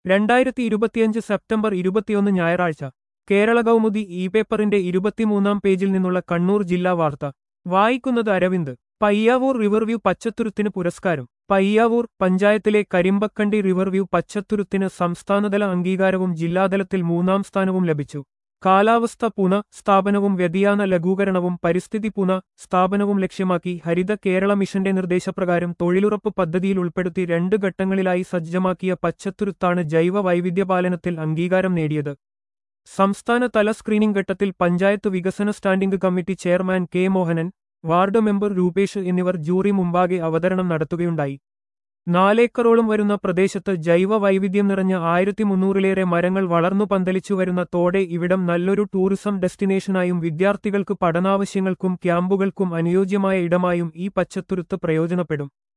രണ്ടായിരത്തി ഇരുപത്തിയഞ്ച് സെപ്റ്റംബർ ഇരുപത്തിയൊന്ന് ഞായറാഴ്ച കേരള കൗമുദി ഇ പേപ്പറിന്റെ ഇരുപത്തിമൂന്നാം പേജിൽ നിന്നുള്ള കണ്ണൂർ ജില്ലാ വാർത്ത വായിക്കുന്നത് അരവിന്ദ് പയ്യാവൂർ റിവർവ്യൂ പച്ചത്തുരുത്തിന് പുരസ്കാരം പയ്യാവൂർ പഞ്ചായത്തിലെ കരിമ്പക്കണ്ടി റിവർവ്യൂ പച്ചത്തുരുത്തിന് സംസ്ഥാനതല അംഗീകാരവും ജില്ലാതലത്തിൽ മൂന്നാം സ്ഥാനവും ലഭിച്ചു കാലാവസ്ഥ പുന സ്ഥാപനവും വ്യതിയാന ലഘൂകരണവും പരിസ്ഥിതി പുന സ്ഥാപനവും ലക്ഷ്യമാക്കി ഹരിത കേരള മിഷന്റെ നിർദ്ദേശപ്രകാരം തൊഴിലുറപ്പ് പദ്ധതിയിൽ ഉൾപ്പെടുത്തി രണ്ട് ഘട്ടങ്ങളിലായി സജ്ജമാക്കിയ പച്ചത്തുരുത്താണ് ജൈവ വൈവിധ്യപാലനത്തിൽ അംഗീകാരം നേടിയത് സംസ്ഥാന തല സ്ക്രീനിംഗ് ഘട്ടത്തിൽ പഞ്ചായത്ത് വികസന standing committee chairman K Mohanan ward member Rupesh എന്നിവർ ജൂറി മുമ്പാകെ അവതരണം നടത്തുകയുണ്ടായി നാലേക്കറോളം വരുന്ന പ്രദേശത്ത് ജൈവ വൈവിധ്യം നിറഞ്ഞ ആയിരത്തി മുന്നൂറിലേറെ മരങ്ങൾ വളർന്നു പന്തലിച്ചു വരുന്ന തോടെ ഇവിടം നല്ലൊരു ടൂറിസം ഡെസ്റ്റിനേഷനായും വിദ്യാർത്ഥികൾക്ക് പഠനാവശ്യങ്ങൾക്കും ക്യാമ്പുകൾക്കും അനുയോജ്യമായ ഇടമായും ഈ പച്ചത്തുരുത്ത് പ്രയോജനപ്പെടും